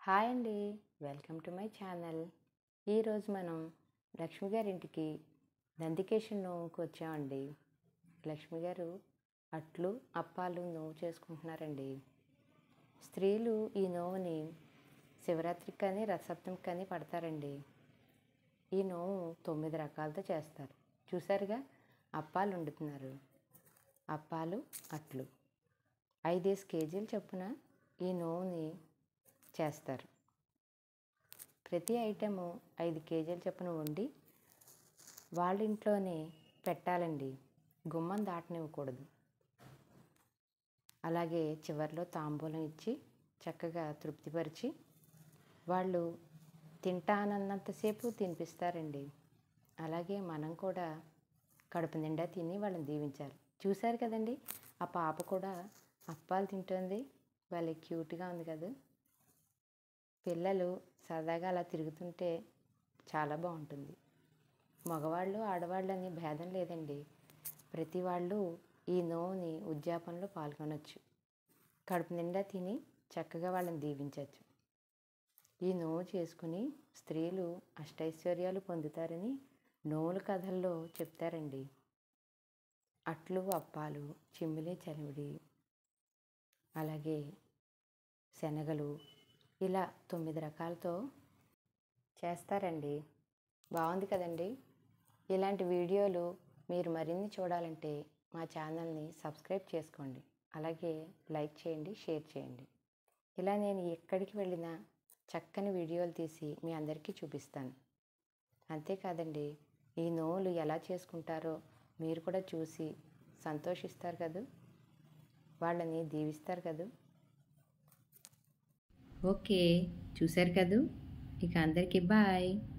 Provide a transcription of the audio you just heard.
hi అండి welcome to my channel ఈరోజు మనం లక్ష్మి గారింటికి నందికేశ్వర నోముకి వచ్చామండి లక్ష్మి గారు అట్లు అప్పాలు నోవు చేసుకుంటున్నారండి స్త్రీలు ఈ నోవుని శివరాత్రికి కానీ రథసప్తమికి కానీ పడతారండి ఈ నోము తొమ్మిది రకాలతో చేస్తారు చూసారుగా అప్పాలు వండుతున్నారు అప్పాలు అట్లు ఐదేసి కేజీలు చొప్పున ఈ నోవుని చేస్తారు ప్రతి ఐటెము ఐదు కేజీల చొప్పున వండి వాళ్ళ ఇంట్లోనే పెట్టాలండి గుమ్మం దాటనివ్వకూడదు అలాగే చివరిలో తాంబూలం ఇచ్చి చక్కగా తృప్తిపరిచి వాళ్ళు తింటానన్నంతసేపు తినిపిస్తారండి అలాగే మనం కూడా కడుపు నిండా తిని వాళ్ళని దీవించాలి చూశారు కదండి ఆ పాప కూడా అప్పాలు తింటుంది వాళ్ళ క్యూట్గా ఉంది కదా పిల్లలు సరదాగా అలా తిరుగుతుంటే చాలా బాగుంటుంది మగవాళ్ళు ఆడవాళ్ళు అని భేదం లేదండి ప్రతి వాళ్ళు ఈ నోవుని ఉద్యాపనలో పాల్గొనవచ్చు కడుపు నిండా తిని చక్కగా వాళ్ళని దీవించవచ్చు ఈ నోవు చేసుకుని స్త్రీలు అష్టైశ్వర్యాలు పొందుతారని నోవుల కథల్లో చెప్తారండి అట్లు అప్పాలు చిమ్మిలి చలివిడి అలాగే శనగలు ఇలా తొమ్మిది రకాలతో చేస్తారండి బాగుంది కదండి ఇలాంటి వీడియోలు మీరు మరిన్ని చూడాలంటే మా ఛానల్ని సబ్స్క్రైబ్ చేసుకోండి అలాగే లైక్ చేయండి షేర్ చేయండి ఇలా నేను ఎక్కడికి వెళ్ళినా చక్కని వీడియోలు తీసి మీ అందరికీ చూపిస్తాను అంతేకాదండి ఈ నోవులు ఎలా చేసుకుంటారో మీరు కూడా చూసి సంతోషిస్తారు కదూ వాళ్ళని దీవిస్తారు కదూ ఓకే చూశారు కదూ ఇక అందరికీ బాయ్